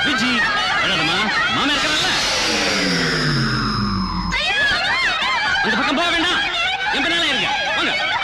விஜி அழாதம்மா மாமா இருக்கிறல்ல அந்த பக்கம் போக வேண்டாம் என் பின்னால இருங்க வாங்க